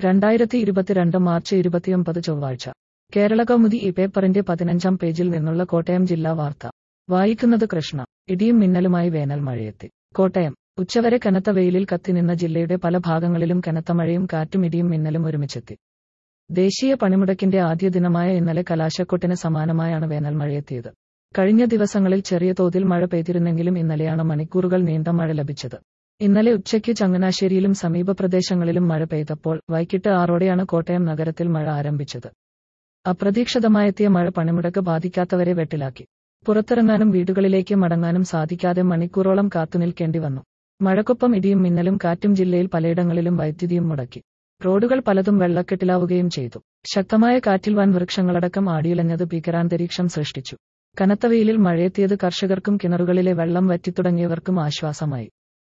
രണ്ടായിരത്തി ഇരുപത്തിരണ്ട് മാർച്ച് ഇരുപത്തിയൊമ്പത് ചൊവ്വാഴ്ച കേരള കൗമുദി ഈ പേപ്പറിന്റെ പതിനഞ്ചാം പേജിൽ നിന്നുള്ള കോട്ടയം ജില്ലാ വാർത്ത വായിക്കുന്നത് കൃഷ്ണ ഇടിയും മിന്നലുമായി വേനൽ മഴയെത്തി കോട്ടയം ഉച്ചവരെ കനത്ത വെയിലിൽ കത്തിനിന്ന ജില്ലയുടെ പല ഭാഗങ്ങളിലും കനത്ത മഴയും കാറ്റും ഇടിയും മിന്നലും ഒരുമിച്ചെത്തി ദേശീയ പണിമുടക്കിന്റെ ആദ്യ ദിനമായ ഇന്നലെ കലാശക്കൊട്ടിന് സമാനമായാണ് വേനൽ മഴയെത്തിയത് കഴിഞ്ഞ ദിവസങ്ങളിൽ ചെറിയ തോതിൽ മഴ പെയ്തിരുന്നെങ്കിലും ഇന്നലെയാണ് മണിക്കൂറുകൾ നീണ്ട മഴ ലഭിച്ചത് ഇന്നലെ ഉച്ചയ്ക്ക് ചങ്ങനാശ്ശേരിയിലും സമീപ പ്രദേശങ്ങളിലും മഴ പെയ്തപ്പോൾ വൈകിട്ട് ആറോടെയാണ് കോട്ടയം നഗരത്തിൽ മഴ ആരംഭിച്ചത് അപ്രതീക്ഷിതമായെത്തിയ മഴ പണിമുടക്ക് ബാധിക്കാത്തവരെ വെട്ടിലാക്കി പുറത്തിറങ്ങാനും വീടുകളിലേക്ക് മടങ്ങാനും സാധിക്കാതെ മണിക്കൂറോളം കാത്തുനിൽക്കേണ്ടി വന്നു മഴക്കൊപ്പം ഇടിയും മിന്നലും കാറ്റും ജില്ലയിൽ പലയിടങ്ങളിലും വൈദ്യുതിയും മുടക്കി റോഡുകൾ പലതും വെള്ളക്കെട്ടിലാവുകയും ചെയ്തു ശക്തമായ കാറ്റിൽ വൻ വൃക്ഷങ്ങളടക്കം ആടിയുലഞ്ഞത് ഭീകരാന്തരീക്ഷം സൃഷ്ടിച്ചു കനത്ത വെയിലിൽ മഴയെത്തിയത് കർഷകർക്കും കിണറുകളിലെ വെള്ളം വറ്റിത്തുടങ്ങിയവർക്കും ആശ്വാസമായി